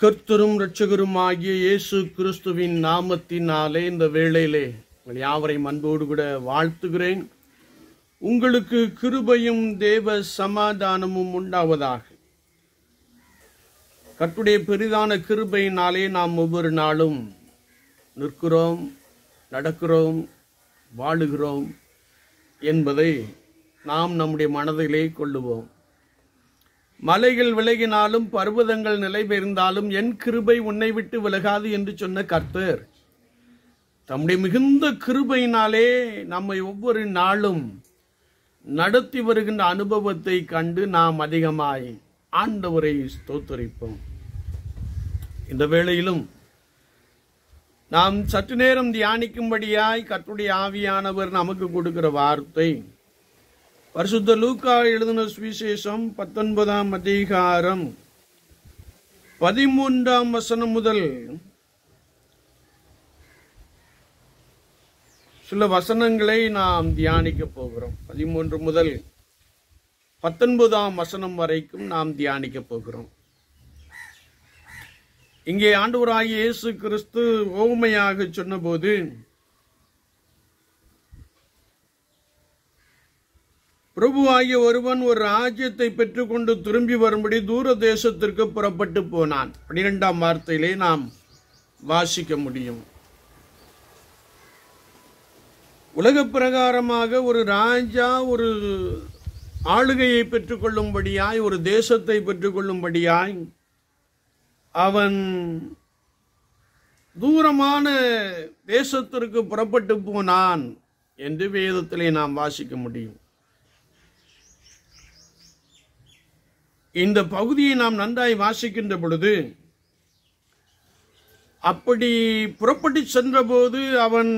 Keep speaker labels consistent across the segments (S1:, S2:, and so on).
S1: கர்த்தரும் இரட்சகருமாகிய இயேசு கிறிஸ்துவின் நாமத்தினாலே இந்த வேளையிலே உங்கள் யாவரையும் அன்போடு கூட வாழ்த்துகிறேன் உங்களுக்கு கிருபையும் தேவ சமாதானமும் உண்டாவதாக கர்த்துடைய பெரிதான கிருபையினாலே நாம் ஒவ்வொரு நாளும் நிற்கிறோம் நடக்கிறோம் வாழுகிறோம் என்பதை நாம் நம்முடைய மனதிலே கொள்ளுவோம் மலைகள் விலகினாலும் பர்வதங்கள் நிலை பெயர்ந்தாலும் என் கிருபை உன்னை விட்டு விலகாது என்று சொன்ன கர்த்தர் தம்முடைய மிகுந்த கிருபையினாலே நம்மை ஒவ்வொரு நாளும் நடத்தி வருகின்ற அனுபவத்தை கண்டு நாம் அதிகமாய் ஆண்டவரை ஸ்தோத்தரிப்போம் இந்த வேளையிலும் நாம் சற்று நேரம் தியானிக்கும்படியாய் கர்த்துடைய ஆவியானவர் நமக்கு கொடுக்கிற வார்த்தை பரிசுத்த லூக்கா எழுதின சுவிசேஷம் பத்தொன்பதாம் அதிகாரம் பதிமூன்றாம் வசனம் முதல் சில வசனங்களை நாம் தியானிக்க போகிறோம் பதிமூன்று முதல் பத்தொன்பதாம் வசனம் வரைக்கும் நாம் தியானிக்க போகிறோம் இங்கே ஆண்டவராகிய இயேசு கிறிஸ்து ஓமையாக சொன்னபோது பிரபுவாகிய ஒருவன் ஒரு ராஜ்யத்தை பெற்றுக்கொண்டு திரும்பி வரும்படி தூர தேசத்திற்கு புறப்பட்டு போனான் பனிரெண்டாம் வார்த்தையிலே நாம் வாசிக்க முடியும் உலக பிரகாரமாக ஒரு ராஜா ஒரு ஆளுகையை பெற்றுக்கொள்ளும்படியாய் ஒரு தேசத்தை பெற்றுக்கொள்ளும்படியாய் அவன் தூரமான தேசத்திற்கு புறப்பட்டு போனான் என்று வேதத்திலே நாம் வாசிக்க முடியும் இந்த பகுதியை நாம் நன்றாய் வாசிக்கின்ற பொழுது அப்படி புறப்பட்டு சென்றபோது அவன்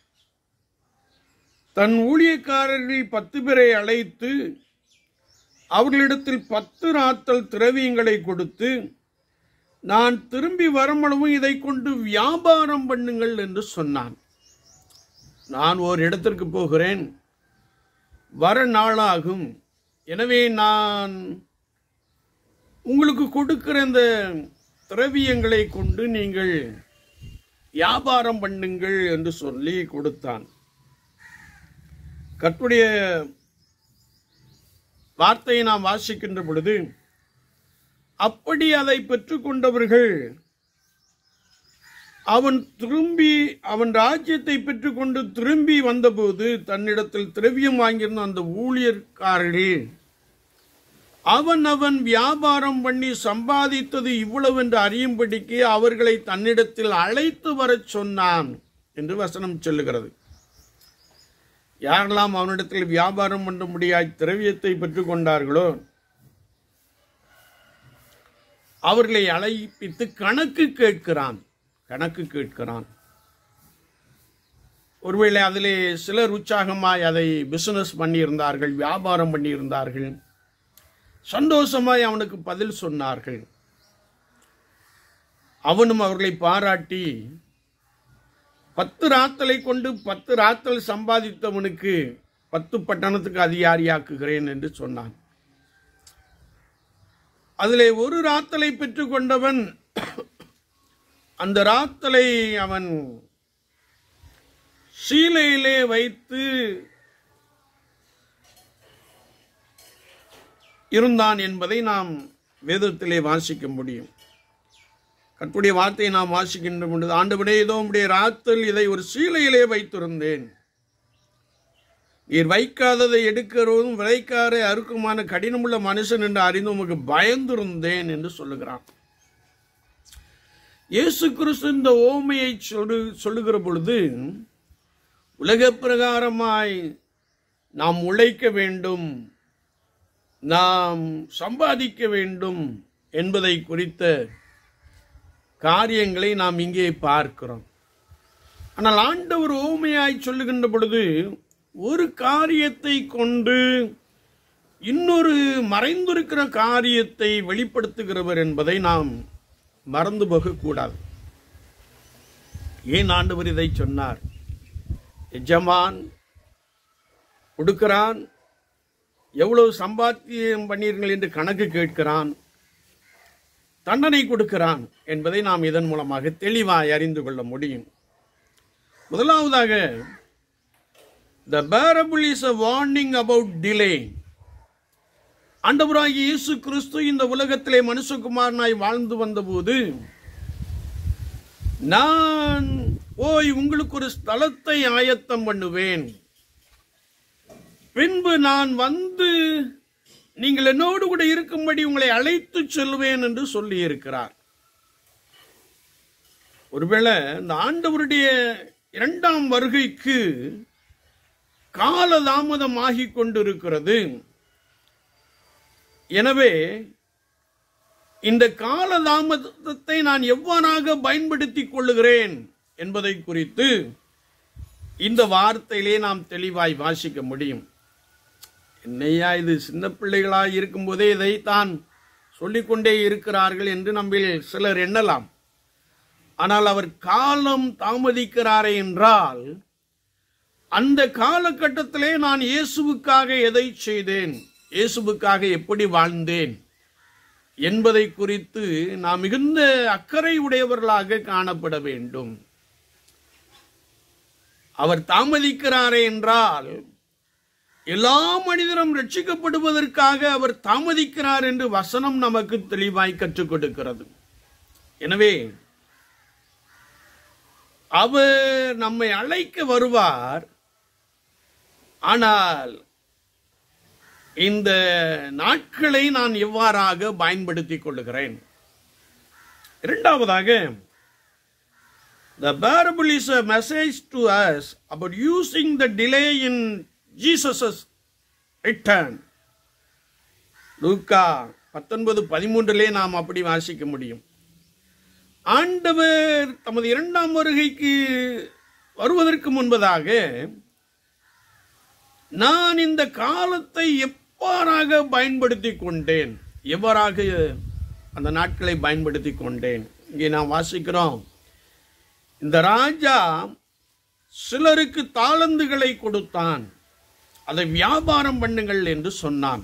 S1: தன் ஊழியக்காரர்கள் பத்து பேரை அழைத்து அவர்களிடத்தில் பத்து ராத்தல் திரவியங்களை கொடுத்து நான் திரும்பி வருமளவும் இதை கொண்டு வியாபாரம் பண்ணுங்கள் என்று சொன்னான் நான் ஒரு இடத்திற்கு போகிறேன் வர நாளாகும் எனவே நான் உங்களுக்கு கொடுக்கிற இந்த திரவியங்களை கொண்டு நீங்கள் வியாபாரம் பண்ணுங்கள் என்று சொல்லி கொடுத்தான் கற்புடைய வார்த்தையை நாம் வாசிக்கின்ற பொழுது அப்படி அதை பெற்றுக்கொண்டவர்கள் அவன் திரும்பி அவன் ராஜ்யத்தை பெற்றுக்கொண்டு திரும்பி வந்தபோது தன்னிடத்தில் திரவியம் வாங்கியிருந்த அந்த ஊழியர்காரர்கள் அவன் அவன் வியாபாரம் பண்ணி சம்பாதித்தது இவ்வளவு என்று அறியும்படிக்கு அவர்களை தன்னிடத்தில் அழைத்து வரச் சொன்னான் என்று வசனம் சொல்லுகிறது யாரெல்லாம் அவனிடத்தில் வியாபாரம் பண்ண முடியாய் திரவியத்தை பெற்றுக்கொண்டார்களோ அவர்களை அழைப்பித்து கணக்கு கேட்கிறான் கணக்கு கேட்கிறான் ஒருவேளை அதிலே சிலர் உற்சாகமாய் அதை பிசினஸ் பண்ணியிருந்தார்கள் வியாபாரம் பண்ணியிருந்தார்கள் சந்தோஷமாய் அவனுக்கு பதில் சொன்னார்கள் அவனும் அவர்களை பாராட்டி பத்து ராத்தலை கொண்டு பத்து ராத்தல் சம்பாதித்தவனுக்கு பத்து பட்டணத்துக்கு அதிகாரியாக்குகிறேன் என்று சொன்னான் அதிலே ஒரு ராத்தலை பெற்றுக்கொண்டவன் அந்த ராத்தலை அவன் சீலையிலே வைத்து இருந்தான் என்பதை நாம் வேதத்திலே வாசிக்க முடியும் கற்புடைய வார்த்தையை நாம் வாசிக்கின்ற பொழுது ஆண்டவனே ஏதோ உடைய ராத்தல் இதை ஒரு சீலையிலே வைத்திருந்தேன் நீர் வைக்காததை எடுக்கிறதும் விதைக்காரை அறுக்குமான கடினமுள்ள மனுஷன் என்று அறிந்து உமக்கு பயந்திருந்தேன் என்று சொல்லுகிறான் இயேசு கிறிஸ்து இந்த ஓமையை சொல்லு சொல்லுகிற பொழுது உலக பிரகாரமாய் நாம் உழைக்க வேண்டும் நாம் சம்பாதிக்க வேண்டும் என்பதை குறித்த காரியங்களை நாம் இங்கே பார்க்கிறோம் ஆனால் ஆண்டவர் ஓமையாய் சொல்லுகின்ற பொழுது ஒரு காரியத்தை கொண்டு இன்னொரு மறைந்திருக்கிற காரியத்தை வெளிப்படுத்துகிறவர் என்பதை நாம் மறந்து போகக்கூடாது ஏன் ஆண்டவர் இதை சொன்னார் எஜமான் கொடுக்கிறான் எவ்வளவு சம்பாத்தியம் பண்ணீர்கள் என்று கணக்கு கேட்கிறான் தண்டனை கொடுக்கிறான் என்பதை நாம் இதன் மூலமாக தெளிவாய் அறிந்து கொள்ள முடியும் முதலாவதாக the parable is a warning about delay ஆண்டவராகிய இயேசு கிறிஸ்து இந்த உலகத்திலே மனுஷகுமாரனாய் வாழ்ந்து வந்தபோது நான் ஓய் உங்களுக்கு ஒரு ஸ்தலத்தை ஆயத்தம் பண்ணுவேன் பின்பு நான் வந்து நீங்கள் என்னோடு கூட இருக்கும்படி உங்களை அழைத்து செல்வேன் என்று சொல்லி இருக்கிறார் ஒருவேளை இந்த ஆண்டவருடைய இரண்டாம் வருகைக்கு காலதாமதம் ஆகிக் கொண்டிருக்கிறது எனவே இந்த காலதாமதத்தை நான் எவ்வாறாக பயன்படுத்திக் கொள்ளுகிறேன் என்பதை குறித்து இந்த வார்த்தையிலே நாம் தெளிவாய் வாசிக்க முடியும் என்னையா இது சின்ன பிள்ளைகளாய் இருக்கும்போதே இதைத்தான் சொல்லிக்கொண்டே இருக்கிறார்கள் என்று நம்மில் சிலர் எண்ணலாம் ஆனால் அவர் காலம் தாமதிக்கிறாரே என்றால் அந்த காலகட்டத்திலே நான் இயேசுவுக்காக எதை செய்தேன் இயேசுவுக்காக எப்படி வாழ்ந்தேன் என்பதை குறித்து நாம் மிகுந்த அக்கறை உடையவர்களாக காணப்பட வேண்டும் அவர் தாமதிக்கிறாரே என்றால் எல்லா மனிதரும் ரட்சிக்கப்படுவதற்காக அவர் தாமதிக்கிறார் என்று வசனம் நமக்கு தெளிவாய் கற்றுக் கொடுக்கிறது எனவே அவர் நம்மை அழைக்க வருவார் ஆனால் இந்த நாட்களை நான் எவ்வாறாக பயன்படுத்திக் கொள்ளுகிறேன் இரண்டாவதாக The parable is a message to us about using the delay in Jesus' return. லூக்கா பத்தொன்பது பதிமூன்றிலே நாம் அப்படி வாசிக்க முடியும் ஆண்டவர் தமது இரண்டாம் வருகைக்கு வருவதற்கு முன்பதாக நான் இந்த காலத்தை எவ்வாறாக பயன்படுத்தி கொண்டேன் எவ்வாறாக அந்த நாட்களை பயன்படுத்தி கொண்டேன் இங்கே நாம் வாசிக்கிறோம் இந்த ராஜா சிலருக்கு தாளந்துகளை கொடுத்தான் அதை வியாபாரம் பண்ணுங்கள் என்று சொன்னான்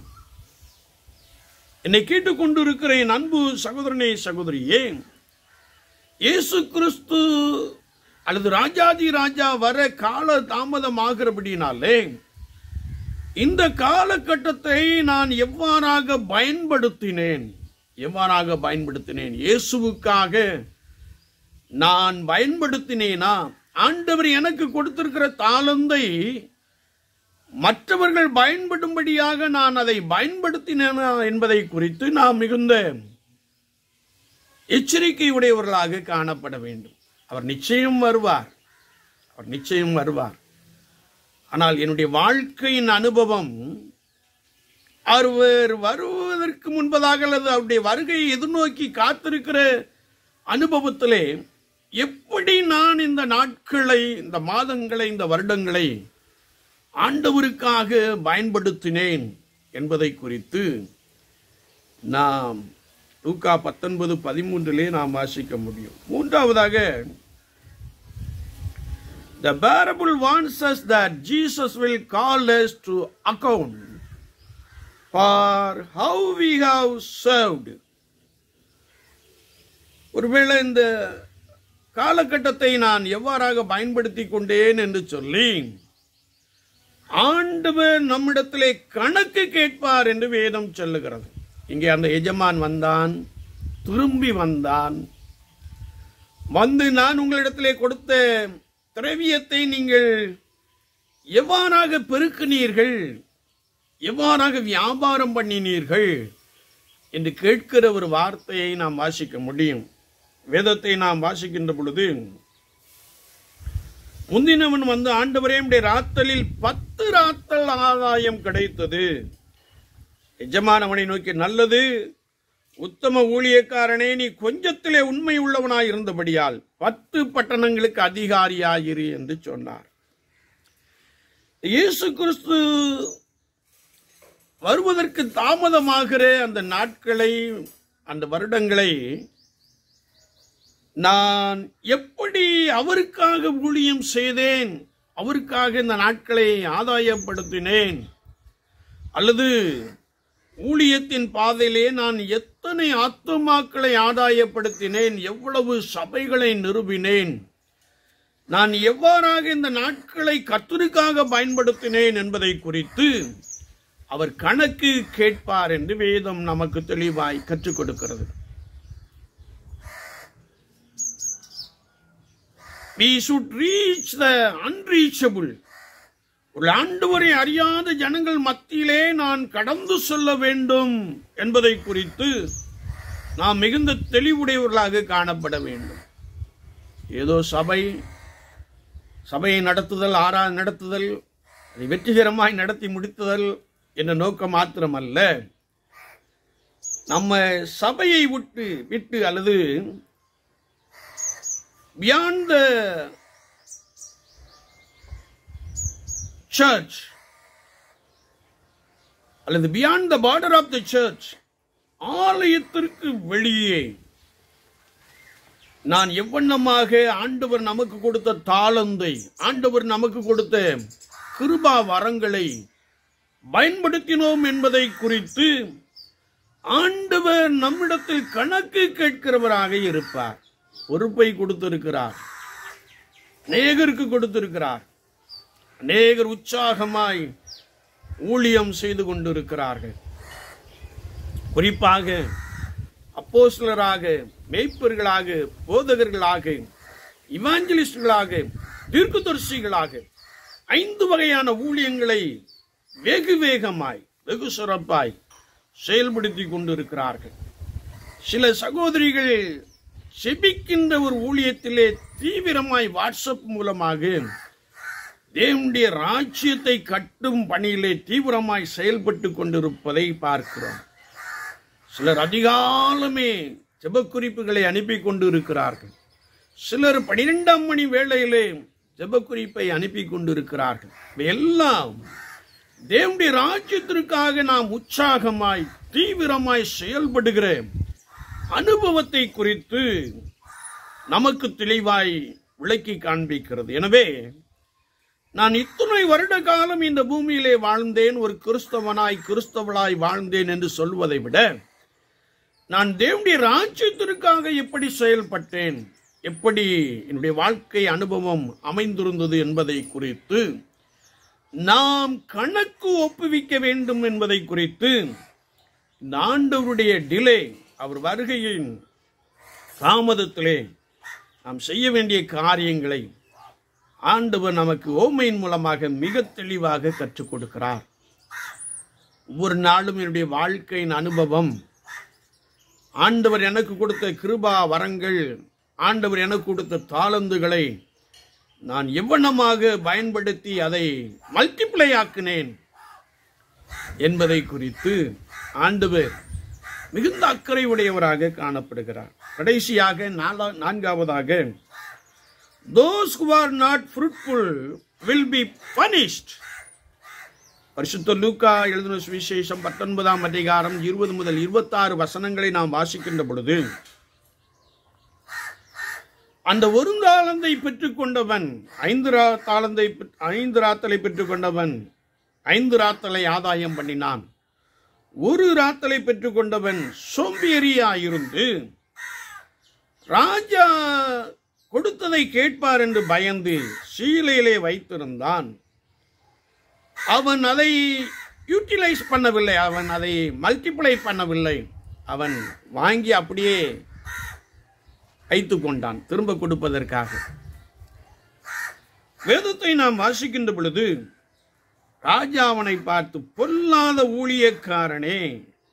S1: என்னை கேட்டுக்கொண்டிருக்கிற என் அன்பு சகோதரனே சகோதரியே இயேசு கிறிஸ்து அல்லது ராஜாதி ராஜா வர கால தாமதமாகிறபடினாலே இந்த காலகட்டத்தை நான் எவ்வாறாக பயன்படுத்தினேன் எவ்வாறாக பயன்படுத்தினேன் இயேசுவுக்காக நான் பயன்படுத்தினேனா ஆண்டவர் எனக்கு கொடுத்திருக்கிற தாளந்தை மற்றவர்கள் பயன்படும்படியாக நான் அதை பயன்படுத்தினேனா என்பதை குறித்து நாம் மிகுந்த எச்சரிக்கை உடையவர்களாக காணப்பட வேண்டும் அவர் நிச்சயம் வருவார் அவர் நிச்சயம் வருவார் ஆனால் என்னுடைய வாழ்க்கையின் அனுபவம் அவர் வருவதற்கு முன்பதாக அல்லது அவருடைய வருகையை எதிர்நோக்கி காத்திருக்கிற அனுபவத்திலே எப்படி நான் இந்த நாட்களை இந்த மாதங்களை இந்த வருடங்களை ஆண்டவருக்காக பயன்படுத்தினேன் என்பதை குறித்து நாம் லூக்கா பத்தொன்பது பதிமூன்றிலே நாம் வாசிக்க முடியும் மூன்றாவதாக The parable warns us that Jesus will call us to account for how we have served. ஒருவேளை இந்த காலகட்டத்தை நான் எவ்வாறாக பயன்படுத்தி கொண்டேன் என்று சொல்லி ஆண்டவர் நம்மிடத்திலே கணக்கு கேட்பார் என்று வேதம் சொல்லுகிறது இங்கே அந்த எஜமான் வந்தான் திரும்பி வந்தான் வந்து நான் உங்களிடத்திலே கொடுத்த திரவியத்தை நீங்கள் எவ்வாறாக பெருக்கினீர்கள் எவ்வாறாக வியாபாரம் பண்ணினீர்கள் என்று கேட்கிற ஒரு வார்த்தையை நாம் வாசிக்க முடியும் வேதத்தை நாம் வாசிக்கின்ற பொழுது முந்தினவன் வந்து ஆண்டவரே உடைய ராத்தலில் பத்து ராத்தல் ஆதாயம் கிடைத்தது எஜமானவனை நோக்கி நல்லது உத்தம ஊழியக்காரனே நீ கொஞ்சத்திலே உண்மை உள்ளவனாய் இருந்தபடியால் பத்து பட்டணங்களுக்கு அதிகாரியாயிரு என்று சொன்னார் இயேசு கிறிஸ்து வருவதற்கு தாமதமாகிற அந்த நாட்களை அந்த வருடங்களை நான் எப்படி அவருக்காக ஊழியம் செய்தேன் அவருக்காக இந்த நாட்களை ஆதாயப்படுத்தினேன் அல்லது ஊழியத்தின் பாதையிலே நான் எத்தனை எத்தனை ஆத்துமாக்களை ஆதாயப்படுத்தினேன் எவ்வளவு சபைகளை நிறுவினேன் நான் எவ்வாறாக இந்த நாட்களை கத்துருக்காக பயன்படுத்தினேன் என்பதை குறித்து அவர் கணக்கு கேட்பார் என்று வேதம் நமக்கு தெளிவாய் கற்றுக் கொடுக்கிறது we should reach the unreachable ஒரு ஆண்டவரை அறியாத ஜனங்கள் மத்தியிலே நான் கடந்து செல்ல வேண்டும் என்பதை குறித்து நாம் மிகுந்த தெளிவுடையவர்களாக காணப்பட வேண்டும் ஏதோ சபை சபையை நடத்துதல் ஆறா நடத்துதல் அதை வெற்றிகரமாய் நடத்தி முடித்துதல் என்ற நோக்கம் மாத்திரமல்ல நம்ம சபையை விட்டு விட்டு அல்லது பியாண்ட் த சர்ச் அல்லது beyond the border of the church ஆலயத்திற்கு வெளியே நான் எவ்வண்ணமாக ஆண்டவர் நமக்கு கொடுத்த தாளந்தை ஆண்டவர் நமக்கு கொடுத்த கிருபா வரங்களை பயன்படுத்தினோம் என்பதை குறித்து ஆண்டவர் நம்மிடத்தில் கணக்கு கேட்கிறவராக இருப்பார் பொறுப்பை கொடுத்திருக்கிறார் அநேகருக்கு கொடுத்திருக்கிறார் அநேகர் உற்சாகமாய் ஊழியம் செய்து கொண்டிருக்கிறார்கள் குறிப்பாக அப்போஸ்லராக மேய்ப்பர்களாக போதகர்களாக இவாஞ்சலிஸ்டுகளாக தீர்க்கதரிசிகளாக ஐந்து வகையான ஊழியங்களை வெகு வேகமாய் வெகு சிறப்பாய் செயல்படுத்தி கொண்டிருக்கிறார்கள் சில சகோதரிகள் செபிக்கின்ற ஒரு ஊழியத்திலே தீவிரமாய் வாட்ஸ்அப் மூலமாக தேவனுடைய ராஜ்யத்தை கட்டும் பணியிலே தீவிரமாய் செயல்பட்டு கொண்டிருப்பதை பார்க்கிறோம் சிலர் அதிகாலமே ஜெபக்குறிப்புகளை அனுப்பி கொண்டு இருக்கிறார்கள் சிலர் பனிரெண்டாம் மணி வேளையிலே ஜெபக்குறிப்பை அனுப்பி கொண்டிருக்கிறார்கள் இவையெல்லாம் தேவனுடைய ராஜ்யத்திற்காக நாம் உற்சாகமாய் தீவிரமாய் செயல்படுகிற அனுபவத்தை குறித்து நமக்கு தெளிவாய் விளக்கி காண்பிக்கிறது எனவே நான் இத்துணை வருட காலம் இந்த பூமியிலே வாழ்ந்தேன் ஒரு கிறிஸ்தவனாய் கிறிஸ்தவளாய் வாழ்ந்தேன் என்று சொல்வதை விட நான் தேவனுடைய ராஜ்யத்திற்காக எப்படி செயல்பட்டேன் எப்படி என்னுடைய வாழ்க்கை அனுபவம் அமைந்திருந்தது என்பதை குறித்து நாம் கணக்கு ஒப்புவிக்க வேண்டும் என்பதை குறித்து இந்த ஆண்டவருடைய டிலே அவர் வருகையின் தாமதத்திலே நாம் செய்ய வேண்டிய காரியங்களை ஆண்டவர் நமக்கு ஓமையின் மூலமாக மிக தெளிவாக கற்றுக் கொடுக்கிறார் ஒவ்வொரு நாளும் என்னுடைய வாழ்க்கையின் அனுபவம் ஆண்டவர் எனக்கு கொடுத்த கிருபா வரங்கள் ஆண்டவர் எனக்கு கொடுத்த தாளந்துகளை நான் எவ்வண்ணமாக பயன்படுத்தி அதை மல்டிப்ளை ஆக்கினேன் என்பதை குறித்து ஆண்டவர் மிகுந்த அக்கறை உடையவராக காணப்படுகிறார் கடைசியாக நாலா- நான்காவதாக those who are not fruitful will be punished பரிசுத்த லூக்கா எழுதின சுவிசேஷம் பத்தொன்பதாம் அதிகாரம் இருபது முதல் இருபத்தாறு வசனங்களை நாம் வாசிக்கின்ற பொழுது அந்த ஒரு தாளந்தை பெற்றுக்கொண்டவன் ஐந்து ரா தாளந்தை பெற்- ஐந்து ராத்தலை பெற்றுக்கொண்டவன் ஐந்து ராத்தலை ஆதாயம் பண்ணினான் ஒரு ராத்தலை பெற்றுக்கொண்டவன் சோம்பேறியாயிருந்து ராஜா கொடுத்ததை கேட்பார் என்று பயந்து சீலையிலே வைத்திருந்தான் அவன் அதை யூட்டிலைஸ் பண்ணவில்லை அவன் அதை மல்டிப்ளை பண்ணவில்லை அவன் வாங்கி அப்படியே வைத்து கொண்டான் திரும்ப கொடுப்பதற்காக வேதத்தை நாம் வாசிக்கின்ற பொழுது ராஜா அவனை பார்த்து பொல்லாத ஊழியக்காரனே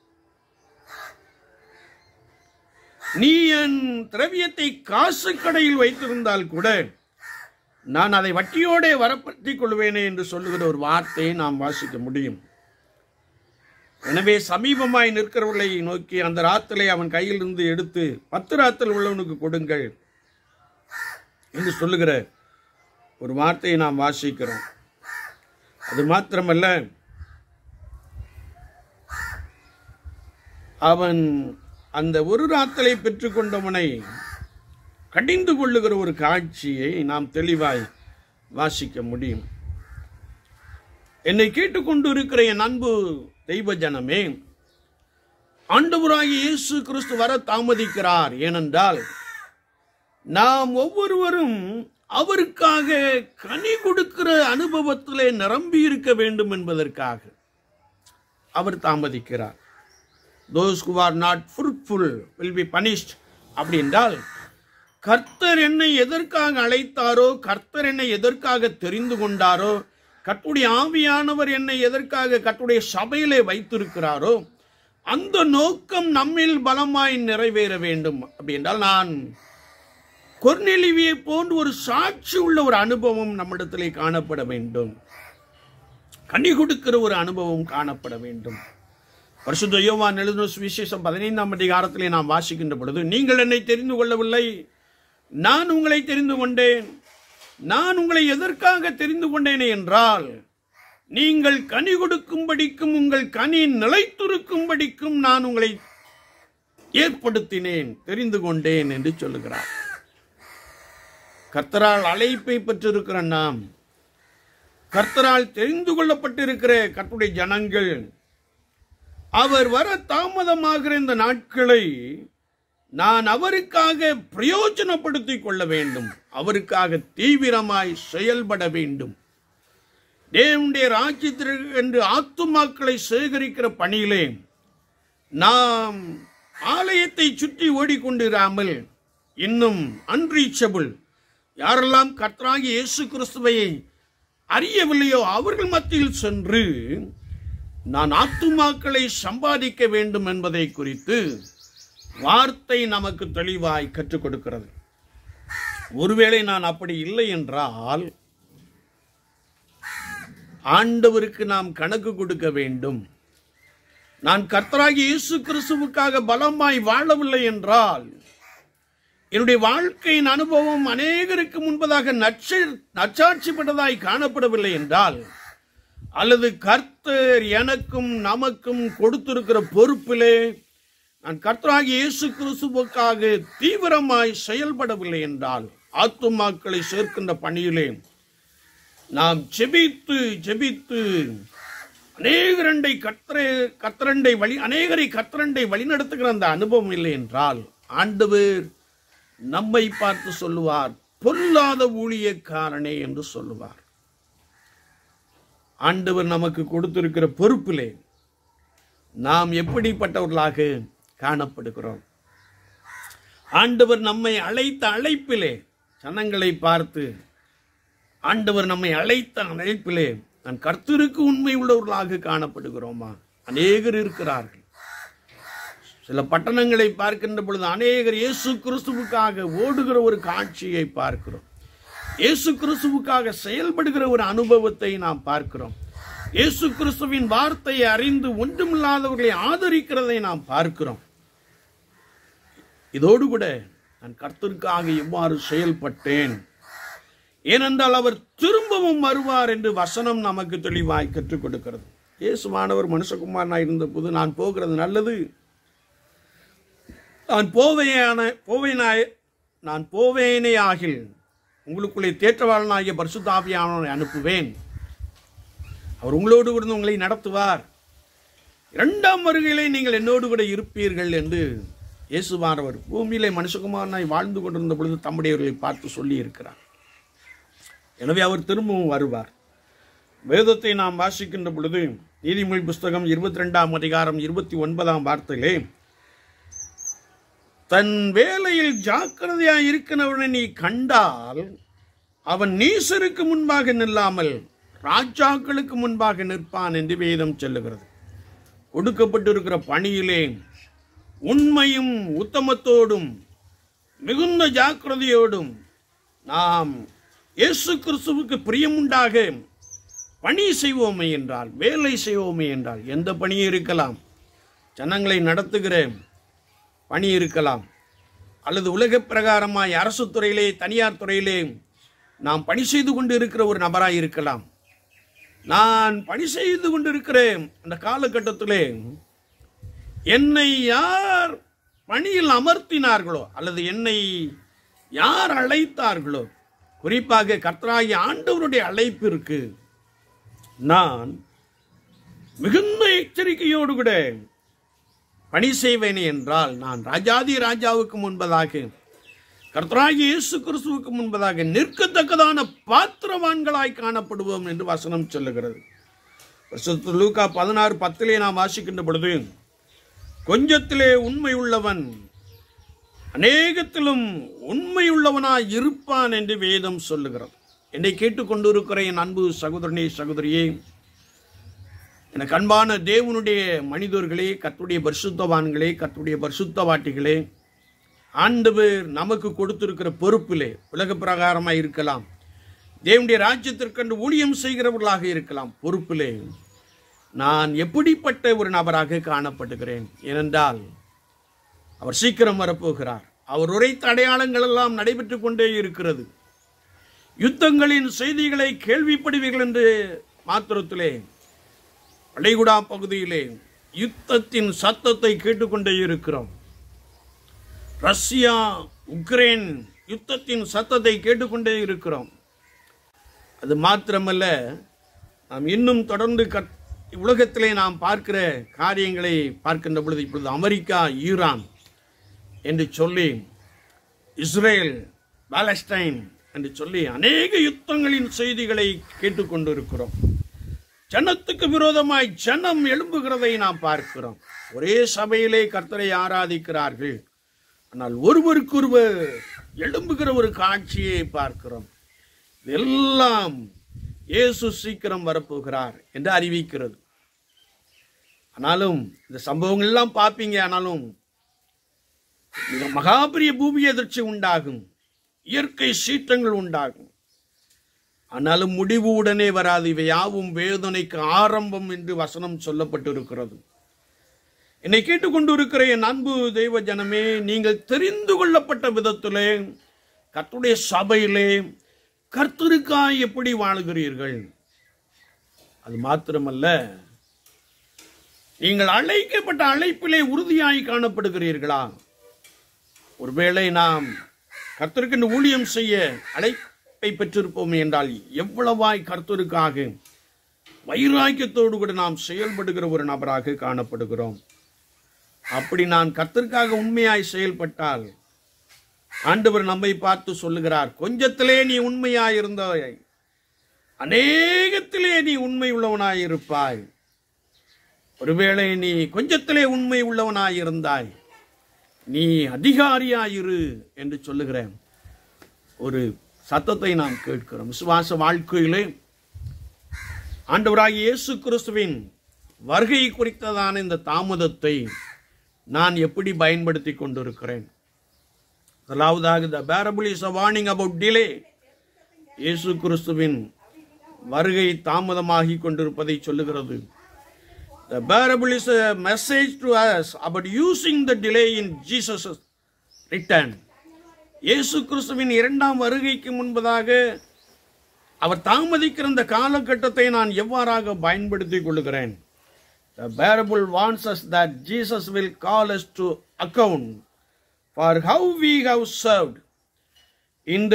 S1: நீ என் திரவியத்தை காசு கடையில் வைத்திருந்தால் கூட நான் அதை வட்டியோடே வரப்பற்றிக் கொள்வேனே என்று சொல்லுகிற ஒரு வார்த்தையை நாம் வாசிக்க முடியும் எனவே சமீபமாய் நிற்கிறவர்களை நோக்கி அந்த ராத்தலை அவன் கையிலிருந்து எடுத்து பத்து ராத்தல் உள்ளவனுக்கு கொடுங்கள் என்று சொல்லுகிற ஒரு வார்த்தையை நாம் வாசிக்கிறோம் அது மாத்திரமல்ல அவன் அந்த ஒரு ராத்தலை பெற்றுக்கொண்டவனை கடிந்து கொள்ளுகிற ஒரு காட்சியை நாம் தெளிவாய் வாசிக்க முடியும் என்னை கேட்டுக்கொண்டு இருக்கிற என் அன்பு தெய்வ ஜனமே ஆண்டவராகிய இயேசு கிறிஸ்து வர தாமதிக்கிறார் ஏனென்றால் நாம் ஒவ்வொருவரும் அவருக்காக கனி கொடுக்கிற அனுபவத்திலே நிரம்பி இருக்க வேண்டும் என்பதற்காக அவர் தாமதிக்கிறார் those who are not fruitful will be punished அப்படி என்றால் கர்த்தர் என்னை எதற்காக அழைத்தாரோ கர்த்தர் என்னை எதற்காக தெரிந்து கொண்டாரோ கர்த்தருடைய ஆவியானவர் என்னை எதற்காக கர்த்தருடைய சபையிலே வைத்திருக்கிறாரோ அந்த நோக்கம் நம்மில் பலமாய் நிறைவேற வேண்டும் அப்படி என்றால் நான் கொர்நெலிவியை போன்று ஒரு சாட்சி உள்ள ஒரு அனுபவம் நம்மிடத்திலே காணப்பட வேண்டும் கனி கொடுக்கிற ஒரு அனுபவம் காணப்பட வேண்டும் பரிசுத்த யோவான் எழுதின சுவிசேஷம் பதினைந்தாம் அதிகாரத்திலே நாம் வாசிக்கின்ற பொழுது நீங்கள் என்னை தெரிந்து கொள்ளவில்லை நான் உங்களை தெரிந்து கொண்டேன் நான் உங்களை எதற்காக தெரிந்து கொண்டேனே என்றால் நீங்கள் கனி கொடுக்கும்படிக்கும் உங்கள் கனி நிலைத்திருக்கும்படிக்கும் நான் உங்களை ஏற்படுத்தினேன் தெரிந்து கொண்டேன் என்று சொல்லுகிறார் கர்த்தரால் அழைப்பை பெற்றிருக்கிற நாம் கர்த்தரால் தெரிந்து கொள்ளப்பட்டிருக்கிற கர்த்தருடைய ஜனங்கள் அவர் வர தாமதமாகிற இந்த நாட்களை நான் அவருக்காக பிரயோஜனப்படுத்திக் கொள்ள வேண்டும் அவருக்காக தீவிரமாய் செயல்பட வேண்டும் தேவனுடைய ராஜ்யத்திற்கு என்று ஆத்துமாக்களை சேகரிக்கிற பணியிலே நாம் ஆலயத்தை சுற்றி ஓடிக்கொண்டிராமல் இன்னும் அன்ரீச்சபிள் யாரெல்லாம் கர்த்தராகிய இயேசு கிறிஸ்துவை அறியவில்லையோ அவர்கள் மத்தியில் சென்று நான் ஆத்துமாக்களை சம்பாதிக்க வேண்டும் என்பதை குறித்து வார்த்தை நமக்கு தெளிவாய் கற்றுக் கொடுக்கிறது ஒருவேளை நான் அப்படி இல்லை என்றால் ஆண்டவருக்கு நாம் கணக்கு கொடுக்க வேண்டும் நான் கர்த்தராகி இயேசு கிறிஸ்துவுக்காக பலமாய் வாழவில்லை என்றால் என்னுடைய வாழ்க்கையின் அனுபவம் அநேகருக்கு முன்பதாக நற்ச நச்சாட்சிப்பட்டதாய் காணப்படவில்லை என்றால் அல்லது கர்த்தர் எனக்கும் நமக்கும் கொடுத்திருக்கிற பொறுப்பிலே நான் கர்த்தராகி இயேசு கிறிஸ்துவுக்காக தீவிரமாய் செயல்படவில்லை என்றால் ஆத்துமாக்களை சேர்க்கின்ற பணியிலே நாம் ஜெபித்து ஜெபித்து அநேகரண்டை கத்திர கத்திரண்டை வழி அநேகரை கத்திரண்டை வழிநடத்துகிற அந்த அனுபவம் இல்லை என்றால் ஆண்டவர் நம்மை பார்த்து சொல்லுவார் பொல்லாத ஊழியக்காரனே என்று சொல்லுவார் ஆண்டவர் நமக்கு கொடுத்திருக்கிற பொறுப்பிலே நாம் எப்படிப்பட்டவர்களாக காணப்படுகிறோம் ஆண்டவர் நம்மை அழைத்த அழைப்பிலே ஜனங்களை பார்த்து ஆண்டவர் நம்மை அழைத்த அழைப்பிலே நான் கர்த்தருக்கு உண்மை உள்ளவர்களாக காணப்படுகிறோமா அநேகர் இருக்கிறார்கள் சில பட்டணங்களை பார்க்கின்ற பொழுது அநேகர் இயேசு கிறிஸ்துவுக்காக ஓடுகிற ஒரு காட்சியை பார்க்கிறோம் இயேசு கிறிஸ்துவுக்காக செயல்படுகிற ஒரு அனுபவத்தை நாம் பார்க்கிறோம் இயேசு கிறிஸ்துவின் வார்த்தையை அறிந்து ஒன்றுமில்லாதவர்களை ஆதரிக்கிறதை நாம் பார்க்கிறோம் இதோடு கூட நான் கர்த்தருக்காக எவ்வாறு செயல்பட்டேன் ஏனென்றால் அவர் திரும்பவும் வருவார் என்று வசனம் நமக்கு தெளிவாய் கற்றுக் கொடுக்கிறது இயேசுமானவர் மனுஷகுமாரனாய் இருந்தபோது நான் போகிறது நல்லது நான் போவேயான போவேனாய் நான் போவேனே ஆகில் உங்களுக்குள்ளே தேற்றவாளனாகிய பரிசுத்தாவியானவனை அனுப்புவேன் அவர் உங்களோடு கூட உங்களை நடத்துவார் இரண்டாம் வருகையிலே நீங்கள் என்னோடு கூட இருப்பீர்கள் என்று இயேசுவானவர் பூமியிலே மனுஷகுமாரனாய் வாழ்ந்து கொண்டிருந்த பொழுது தம்முடையவர்களை பார்த்து சொல்லி இருக்கிறார் எனவே அவர் திரும்பவும் வருவார் வேதத்தை நாம் வாசிக்கின்ற பொழுது நீதிமொழி புஸ்தகம் இருபத்தி ரெண்டாம் அதிகாரம் இருபத்தி ஒன்பதாம் வார்த்தையிலே தன் வேலையில் ஜாக்கிரதையாய் இருக்கிறவனை நீ கண்டால் அவன் நீசருக்கு முன்பாக நில்லாமல் ராஜாக்களுக்கு முன்பாக நிற்பான் என்று வேதம் சொல்லுகிறது கொடுக்கப்பட்டிருக்கிற பணியிலே உண்மையும் உத்தமத்தோடும் மிகுந்த ஜாக்கிரதையோடும் நாம் இயேசு கிறிஸ்துவுக்கு பிரியமுண்டாக பணி செய்வோமே என்றால் வேலை செய்வோமே என்றால் எந்த பணியும் இருக்கலாம் ஜனங்களை நடத்துகிற பணி இருக்கலாம் அல்லது உலக பிரகாரமாய் அரசு துறையிலே தனியார் துறையிலே நாம் பணி செய்து கொண்டு இருக்கிற ஒரு நபராய் இருக்கலாம் நான் பணி செய்து கொண்டிருக்கிற அந்த காலகட்டத்திலே என்னை யார் பணியில் அமர்த்தினார்களோ அல்லது என்னை யார் அழைத்தார்களோ குறிப்பாக கர்த்தராகிய ஆண்டவருடைய அழைப்பிற்கு நான் மிகுந்த எச்சரிக்கையோடு கூட பணி செய்வேனே என்றால் நான் ராஜாதி ராஜாவுக்கு முன்பதாக கர்த்தராகிய இயேசு கிறிஸ்துவுக்கு முன்பதாக நிற்கத்தக்கதான பாத்திரவான்களாய் காணப்படுவோம் என்று வசனம் சொல்லுகிறது பரிசுத்த லூக்கா பதினாறு பத்திலே நாம் வாசிக்கின்ற பொழுது கொஞ்சத்திலே உண்மை உள்ளவன் அநேகத்திலும் உண்மையுள்ளவனாய் இருப்பான் என்று வேதம் சொல்லுகிறது என்னை கேட்டுக்கொண்டிருக்கிற என் அன்பு சகோதரனே சகோதரியே எனக்கு அன்பான தேவனுடைய மனிதர்களே கத்துடைய பரிசுத்தவான்களே கத்துடைய பரிசுத்தவாட்டிகளே ஆண்டவர் நமக்கு கொடுத்திருக்கிற பொறுப்பிலே உலக பிரகாரமாக இருக்கலாம் தேவனுடைய ராஜ்யத்திற்கென்று ஊழியம் செய்கிறவர்களாக இருக்கலாம் பொறுப்பிலே நான் எப்படிப்பட்ட ஒரு நபராக காணப்படுகிறேன் ஏனென்றால் அவர் சீக்கிரம் வரப்போகிறார் அவர் உரைத்த அடையாளங்கள் எல்லாம் நடைபெற்றுக் கொண்டே இருக்கிறது யுத்தங்களின் செய்திகளை கேள்விப்படுவீர்கள் என்று மாத்திரத்திலே பள்ளிகுடா பகுதியிலே யுத்தத்தின் சத்தத்தை கேட்டுக்கொண்டே இருக்கிறோம் ரஷ்யா உக்ரைன் யுத்தத்தின் சத்தத்தை கேட்டுக்கொண்டே இருக்கிறோம் அது மாத்திரமல்ல நாம் இன்னும் தொடர்ந்து கற் உலகத்திலே நாம் பார்க்கிற காரியங்களை பார்க்கின்ற பொழுது இப்பொழுது அமெரிக்கா ஈரான் என்று சொல்லி இஸ்ரேல் பாலஸ்டைன் என்று சொல்லி அநேக யுத்தங்களின் செய்திகளை கேட்டுக்கொண்டிருக்கிறோம் ஜனத்துக்கு விரோதமாய் ஜனம் எழும்புகிறதை நாம் பார்க்கிறோம் ஒரே சபையிலே கர்த்தரை ஆராதிக்கிறார்கள் ஆனால் ஒருவருக்கொருவர் எழும்புகிற ஒரு காட்சியை பார்க்கிறோம் இதெல்லாம் இயேசு சீக்கிரம் வரப்போகிறார் என்று அறிவிக்கிறது ஆனாலும் இந்த சம்பவங்கள் எல்லாம் பார்ப்பீங்க ஆனாலும் மிக மகாபெரிய பூமி எதிர்ச்சி உண்டாகும் இயற்கை சீற்றங்கள் உண்டாகும் ஆனாலும் முடிவு உடனே வராது இவை யாவும் வேதனைக்கு ஆரம்பம் என்று வசனம் சொல்லப்பட்டிருக்கிறது என்னை கேட்டுக்கொண்டிருக்கிற என் அன்பு தெய்வ ஜனமே நீங்கள் தெரிந்து கொள்ளப்பட்ட விதத்திலே கர்த்தருடைய சபையிலே கர்த்தருக்காய் எப்படி வாழுகிறீர்கள் அது மாத்திரமல்ல நீங்கள் அழைக்கப்பட்ட அழைப்பிலே உறுதியாய் காணப்படுகிறீர்களா ஒருவேளை நாம் கர்த்தருக்கு ஊழியம் செய்ய அழைப்பை பெற்றிருப்போம் என்றால் எவ்வளவாய் கர்த்தருக்காக வைராக்கியத்தோடு கூட நாம் செயல்படுகிற ஒரு நபராக காணப்படுகிறோம் அப்படி நான் கர்த்தருக்காக உண்மையாய் செயல்பட்டால் ஆண்டவர் நம்மை பார்த்து சொல்லுகிறார் கொஞ்சத்திலே நீ உண்மையாய் இருந்தாய் அநேகத்திலே நீ உண்மை உள்ளவனாய் இருப்பாய் ஒருவேளை நீ கொஞ்சத்திலே உண்மை உள்ளவனாய் இருந்தாய் நீ அதிகாரியாயிரு என்று சொல்லுகிற ஒரு சத்தத்தை நாம் கேட்கிறோம் விசுவாச வாழ்க்கையிலே ஆண்டவராகிய இயேசு கிறிஸ்துவின் வருகை குறித்ததான இந்த தாமதத்தை நான் எப்படி பயன்படுத்தி கொண்டிருக்கிறேன் முதலாவதாக the parable is a warning about delay இயேசு கிறிஸ்துவின் வருகை தாமதமாகி கொண்டிருப்பதை சொல்லுகிறது The parable is a message to us about using the delay in Jesus' return. இயேசு கிறிஸ்துவின் இரண்டாம் வருகைக்கு முன்பதாக அவர் தாமதிக்கிற இந்த காலகட்டத்தை நான் எவ்வாறாக பயன்படுத்திக் கொள்கிறேன் The parable warns us that Jesus will call us to account for how we have served. இந்த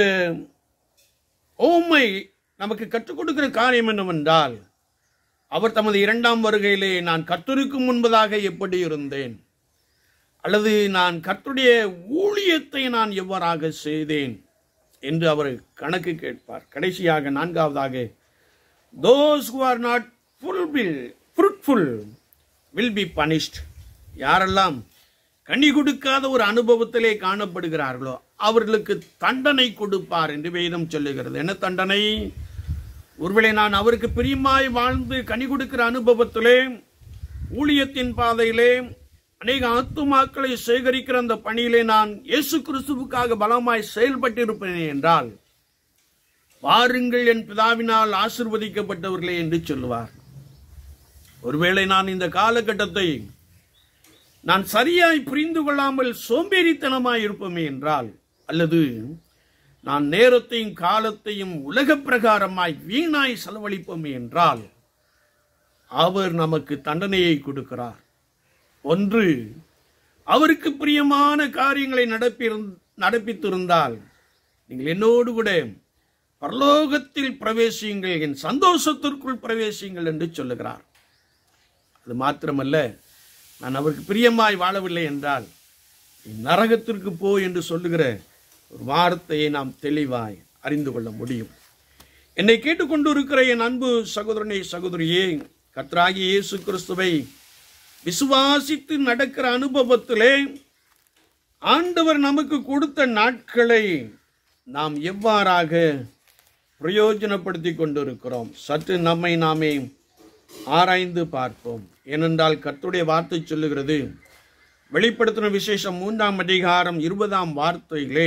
S1: ஓமை நமக்கு கற்றுக் கொடுக்கிற காரியம் என்னவென்றால் அவர் தமது இரண்டாம் வருகையிலே நான் கர்த்தருக்கு முன்பதாக எப்படி இருந்தேன் அல்லது நான் கர்த்தருடைய ஊழியத்தை நான் எவ்வாறாக செய்தேன் என்று அவர் கணக்கு கேட்பார் கடைசியாக நான்காவதாக those who are not fulfill fruitful will be punished யாரெல்லாம் கனி கொடுக்காத ஒரு அனுபவத்திலே காணப்படுகிறார்களோ அவர்களுக்கு தண்டனை கொடுப்பார் என்று வேதம் சொல்லுகிறது என்ன தண்டனை ஒருவேளை நான் அவருக்கு பிரியமாய் வாழ்ந்து கனி கொடுக்கிற அனுபவத்திலே ஊழியத்தின் பாதையிலே அநேக ஆத்துமாக்களை சேகரிக்கிற அந்த பணியிலே நான் இயேசு கிறிஸ்துவுக்காக பலமாய் செயல்பட்டிருப்பேன் என்றால் வாருங்கள் என் பிதாவினால் ஆசிர்வதிக்கப்பட்டவர்களே என்று சொல்லுவார் ஒருவேளை நான் இந்த காலகட்டத்தை நான் சரியாய் புரிந்து கொள்ளாமல் சோம்பேறித்தனமாய் இருப்போமே என்றால் அல்லது நான் நேரத்தையும் காலத்தையும் உலக பிரகாரமாய் வீணாய் செலவழிப்போம் என்றால் அவர் நமக்கு தண்டனையை கொடுக்கிறார் ஒன்று அவருக்கு பிரியமான காரியங்களை நடப்பி நடப்பித்திருந்தால் நீங்கள் என்னோடு கூட பரலோகத்தில் பிரவேசியுங்கள் என் சந்தோஷத்திற்குள் பிரவேசியுங்கள் என்று சொல்லுகிறார் அது மாத்திரமல்ல நான் அவருக்கு பிரியமாய் வாழவில்லை என்றால் நீ நரகத்திற்கு போ என்று சொல்லுகிற ஒரு வார்த்தையை நாம் தெளிவாய் அறிந்து கொள்ள முடியும் என்னை கேட்டுக்கொண்டு இருக்கிற என் அன்பு சகோதரனே சகோதரியே கர்த்தராகிய இயேசு கிறிஸ்துவை விசுவாசித்து நடக்கிற அனுபவத்திலே ஆண்டவர் நமக்கு கொடுத்த நாட்களை நாம் எவ்வாறாக பிரயோஜனப்படுத்தி கொண்டிருக்கிறோம் சற்று நம்மை நாமே ஆராய்ந்து பார்ப்போம் ஏனென்றால் கர்த்தருடைய வார்த்தை சொல்லுகிறது வெளிப்படுத்தின விசேஷம் மூன்றாம் அதிகாரம் இருபதாம் வார்த்தையிலே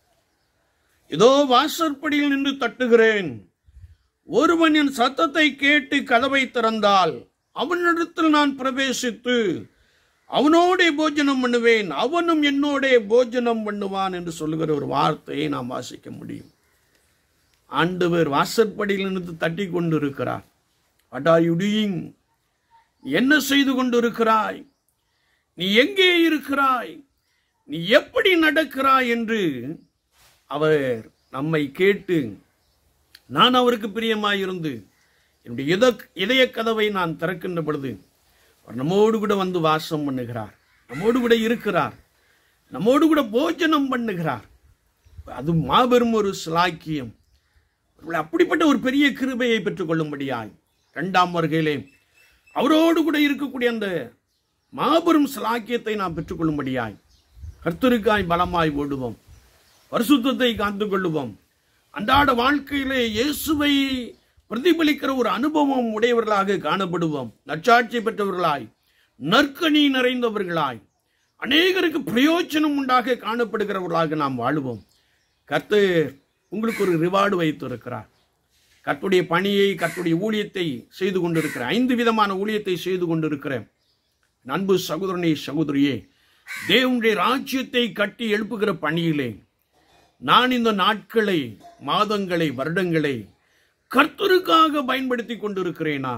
S1: இதோ வாசற்படியில் நின்று தட்டுகிறேன் ஒருவன் என் சத்தத்தை கேட்டு கதவை திறந்தால் அவனிடத்தில் நான் பிரவேசித்து அவனோடே போஜனம் பண்ணுவேன் அவனும் என்னோடே போஜனம் பண்ணுவான் என்று சொல்லுகிற ஒரு வார்த்தையை நாம் வாசிக்க முடியும் ஆண்டவர் வாசற்படியில் நின்று தட்டி கொண்டிருக்கிறார் வாட் ஆர் யூ டூயிங் என்ன செய்து கொண்டிருக்கிறாய் நீ எங்கே இருக்கிறாய் நீ எப்படி நடக்கிறாய் என்று அவர் நம்மை கேட்டு நான் அவருக்கு பிரியமாயிருந்து என்னுடைய இத இதய கதவை நான் திறக்கின்ற பொழுது அவர் நம்மோடு கூட வந்து வாசம் பண்ணுகிறார் நம்மோடு கூட இருக்கிறார் நம்மோடு கூட போஜனம் பண்ணுகிறார் அது மாபெரும் ஒரு சிலாக்கியம் ஒருவேளை அப்படிப்பட்ட ஒரு பெரிய கிருபையை பெற்றுக்கொள்ளும்படியாய் இரண்டாம் வருகையிலே அவரோடு கூட இருக்கக்கூடிய அந்த மாபெரும் சிலாக்கியத்தை நாம் பெற்றுக்கொள்ளும்படியாய் கர்த்தருக்காய் பலமாய் ஓடுவோம் பரிசுத்தத்தை காத்து கொள்ளுவோம் அன்றாட வாழ்க்கையிலே இயேசுவை பிரதிபலிக்கிற ஒரு அனுபவம் உடையவர்களாக காணப்படுவோம் நற்சாட்சி பெற்றவர்களாய் நற்கனி நிறைந்தவர்களாய் அநேகருக்கு பிரயோஜனம் உண்டாக காணப்படுகிறவர்களாக நாம் வாழுவோம் கர்த்தர் உங்களுக்கு ஒரு ரிவார்டு வைத்திருக்கிறார் கர்த்துடைய பணியை கர்த்துடைய ஊழியத்தை செய்து கொண்டிருக்கிற ஐந்து விதமான ஊழியத்தை செய்து கொண்டிருக்கிற அன்பு சகோதரனே சகோதரியே தேவனுடைய ராஜ்யத்தை கட்டி எழுப்புகிற பணியிலே நான் இந்த நாட்களை மாதங்களை வருடங்களை கர்த்தருக்காக பயன்படுத்தி கொண்டிருக்கிறேனா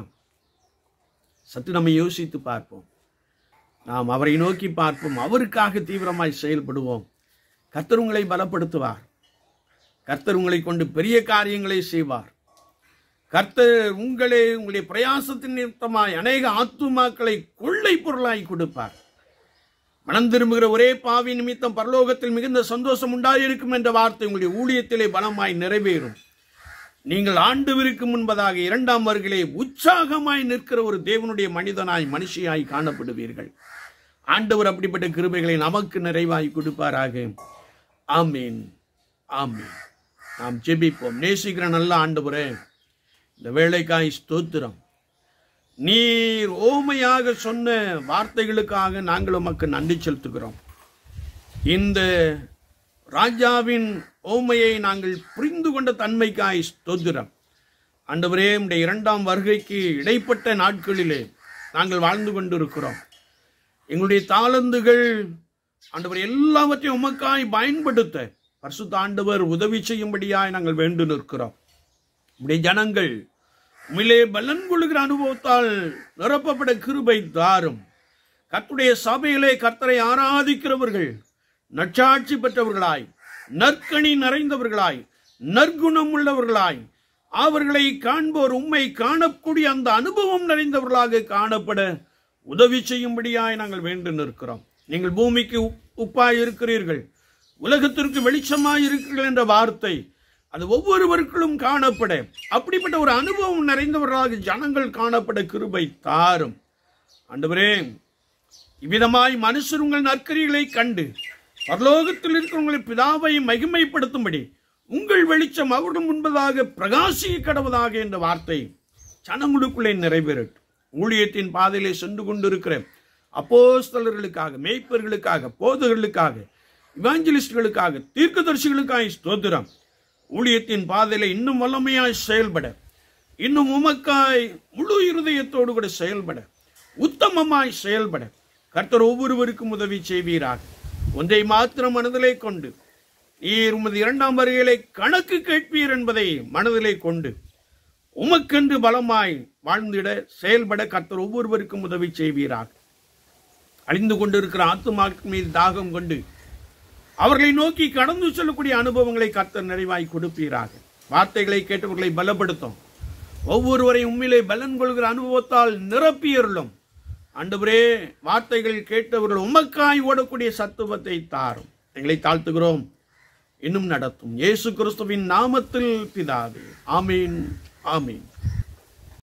S1: சற்று நம்ம யோசித்து பார்ப்போம் நாம் அவரை நோக்கி பார்ப்போம் அவருக்காக தீவிரமாய் செயல்படுவோம் கர்த்தர் உங்களை பலப்படுத்துவார் கர்த்தர் உங்களை கொண்டு பெரிய காரியங்களை செய்வார் கர்த்தர் உங்களே உங்களுடைய பிரயாசத்தின் நிமித்தமாய் அநேக ஆத்துமாக்களை கொள்ளை பொருளாய் கொடுப்பார் மனம் திரும்புகிற ஒரே பாவி நிமித்தம் பரலோகத்தில் மிகுந்த சந்தோஷம் உண்டாயிருக்கும் என்ற வார்த்தை உங்களுடைய ஊழியத்திலே பலமாய் நிறைவேறும் நீங்கள் ஆண்டவருக்கு முன்பதாக இரண்டாம் வருகிலே உற்சாகமாய் நிற்கிற ஒரு தேவனுடைய மனிதனாய் மனுஷியாய் காணப்படுவீர்கள் ஆண்டவர் அப்படிப்பட்ட கிருபைகளை நமக்கு நிறைவாய் கொடுப்பாராக ஆமீன் ஆமீன் நாம் ஜெபிப்போம் நேசிக்கிற நல்ல ஆண்டவரே இந்த வேலைக்காய் ஸ்தோத்திரம் நீர் ஓமையாக சொன்ன வார்த்தைகளுக்காக நாங்கள் உமக்கு நன்றி செலுத்துகிறோம் இந்த ராஜாவின் ஓமையை நாங்கள் புரிந்து கொண்ட தன்மைக்காய் ஸ்தோத்திரம் ஆண்டவரே உடைய இரண்டாம் வருகைக்கு இடைப்பட்ட நாட்களிலே நாங்கள் வாழ்ந்து கொண்டிருக்கிறோம் எங்களுடைய தாளந்துகள் ஆண்டவர் எல்லாவற்றையும் உமக்காய் பயன்படுத்த பரிசுத்த ஆண்டவர் உதவி செய்யும்படியாய் நாங்கள் வேண்டு நிற்கிறோம் உடைய ஜனங்கள் உண்மையிலே பலன் கொள்ளுகிற அனுபவத்தால் நிரப்பப்பட கிருபை தாரும் கர்த்துடைய சபையிலே கர்த்தரை ஆராதிக்கிறவர்கள் நற்சாட்சி பெற்றவர்களாய் நற்கனி நிறைந்தவர்களாய் நற்குணம் உள்ளவர்களாய் அவர்களை காண்போர் உண்மை காணக்கூடிய அந்த அனுபவம் நிறைந்தவர்களாக காணப்பட உதவி செய்யும்படியாய் நாங்கள் வேண்டு நிற்கிறோம் நீங்கள் பூமிக்கு உப்- உப்பாய் இருக்கிறீர்கள் உலகத்திற்கு வெளிச்சமாய் இருக்கிறீர்கள் என்ற வார்த்தை அது ஒவ்வொருவருக்குள்ளும் காணப்பட அப்படிப்பட்ட ஒரு அனுபவம் நிறைந்தவர்களாக ஜனங்கள் காணப்பட கிருபை தாரும் ஆண்டவரே இவ்விதமாய் மனுஷர் உங்கள் நற்கரிகளை கண்டு பரலோகத்தில் இருக்கிற உங்களை பிதாவை மகிமைப்படுத்தும்படி உங்கள் வெளிச்சம் அவர்கள் முன்பதாக பிரகாசிக்க கடவுதாக என்ற வார்த்தை ஜனங்களுக்குள்ளே நிறைவேறட்டும் ஊழியத்தின் பாதையிலே சென்று கொண்டிருக்கிற அப்போஸ்தலர்களுக்காக மேய்ப்பர்களுக்காக போதகர்களுக்காக இவாஞ்சலிஸ்டுகளுக்காக தீர்க்கதரிசிகளுக்காக ஸ்தோத்திரம் ஊழியத்தின் பாதையில இன்னும் வல்லமையாய் செயல்பட இன்னும் உமக்காய் முழு இருதயத்தோடு கூட செயல்பட உத்தமமாய் செயல்பட கர்த்தர் ஒவ்வொருவருக்கும் உதவி செய்வீராக ஒன்றை மாத்திரம் மனதிலே கொண்டு நீர் உமது இரண்டாம் வருகையிலே கணக்கு கேட்பீர் என்பதை மனதிலே கொண்டு உமக்கென்று பலமாய் வாழ்ந்திட செயல்பட கர்த்தர் ஒவ்வொருவருக்கும் உதவி செய்வீராக அழிந்து கொண்டிருக்கிற ஆத்துமாக்கள் மீது தாகம் கொண்டு அவர்களை நோக்கி கடந்து செல்லக்கூடிய அனுபவங்களை கர்த்தர் நிறைவாய் கொடுப்பீராக வார்த்தைகளை கேட்டவர்களை பலப்படுத்தும் ஒவ்வொருவரையும் உண்மையிலே பலன் கொள்கிற அனுபவத்தால் நிரப்பியருளும் ஆண்டவரே வார்த்தைகள் கேட்டவர்கள் உமக்காய் ஓடக்கூடிய சத்துவத்தை தாரும் எங்களை தாழ்த்துகிறோம் இன்னும் நடத்தும் இயேசு கிறிஸ்துவின் நாமத்தில் பிதாவே ஆமீன் ஆமீன்